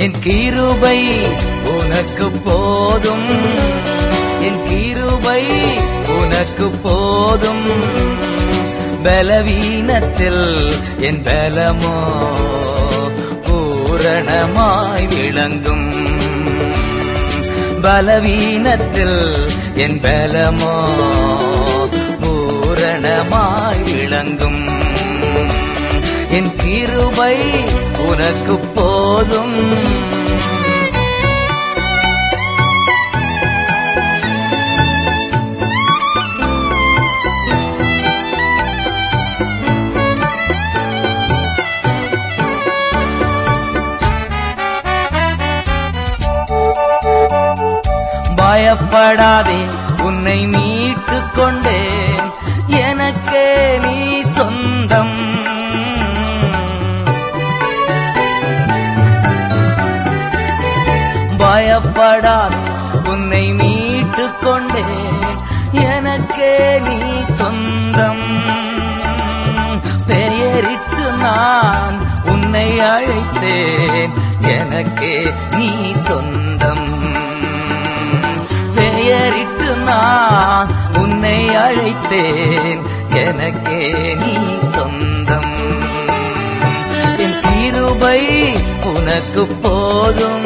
என் கிருபை உனக்கு போதும் என் கிருபை உனக்கு போதும் பலவீனத்தில் என் பலமோ பூரணமாய் விளங்கும் பலவீனத்தில் என் பலமோ பூரணமாய் விளங்கும் என் கிருபை உனக்கு போதும் பயப்படாதே உன்னை மீட்டுக் கொண்டேன் எனக்கே நீ சொந்தம் பயப்படாதே உன்னை மீட்டுக் கொண்டேன் எனக்கே நீ சொந்தம் பெயரிட்டு நான் உன்னை அழைத்தேன் எனக்கே நீ சொந்தம் பெயரிட்டு நான் உன்னை அழைத்தேன் எனக்கே நீ சொந்தம் என் கிருபை உனக்கு போதும்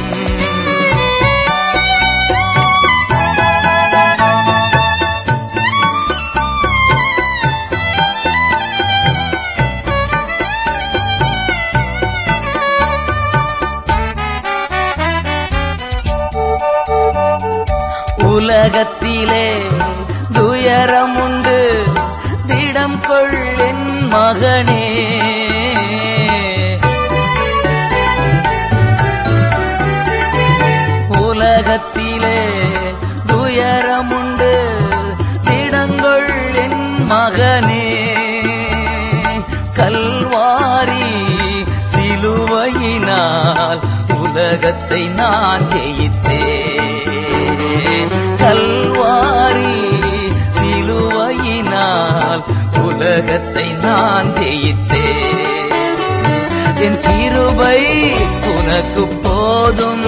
உலகத்திலே துயரம் உண்டு திடம் கொள்ளென் மகனே உலகத்திலே துயரம் உண்டு திடங்கொள் என் மகனே கல்வாரி சிலுவையினால் உலகத்தை நான் ஜெயித்தேன் கல்வாரி சிலுவையினால் உலகத்தை நான் ஜெயித்தேன் என் கிருபை உனக்கு போதும்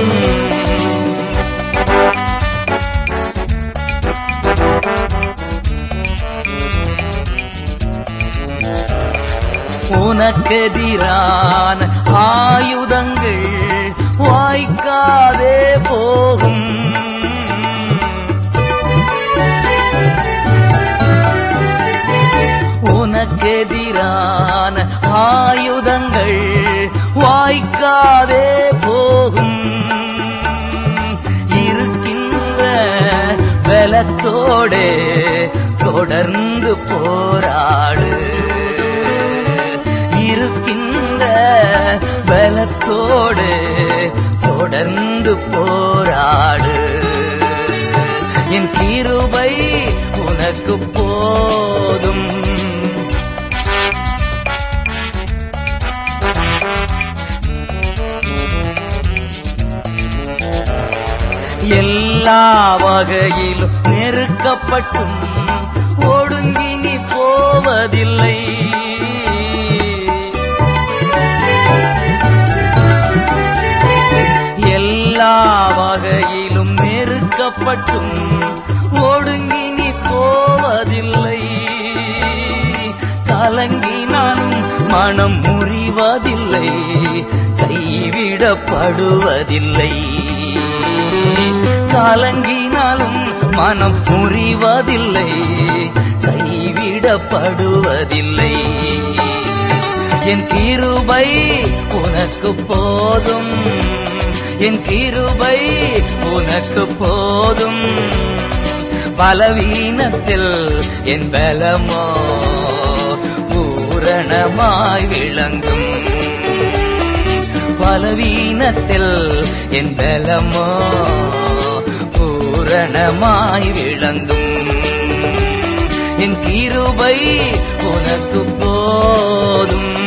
உனக்கெதிரான ஆயுதங்கள் வாய்க்காதே போகும் உனக்கெதிரான ஆயுதங்கள் வாய்க்காதே போகும் இருக்கின்ற பலத்தோடே தொடர்ந்து போராடு இருக்கின்ற பலத்தோடு தொடர்ந்து போராடு என் கிருபை உனக்கு போதும் எல்லா வகையிலும் நெருக்கப்பட்டும் ஒடுங்கி நீ போவதில்லை எல்லா வகையிலும் நெருக்கப்பட்டும் ஒடுங்கி நீ போவதில்லை கலங்கினாலும் மனம் முறிவதில்லை கைவிடப்படுவதில்லை கலங்கினாலும் மனம் முறிவதில்லை கைவிடப்படுவதில்லை என் கிருபை உனக்கு போதும் என் கிருபை உனக்கு போதும் பலவீனத்தில் என் பலமோ பூரணமாய் விளங்கும் பலவீனத்தில் என் பலமோ பூரணமாய் விளங்கும் என் கிருபை உனக்கு போதும்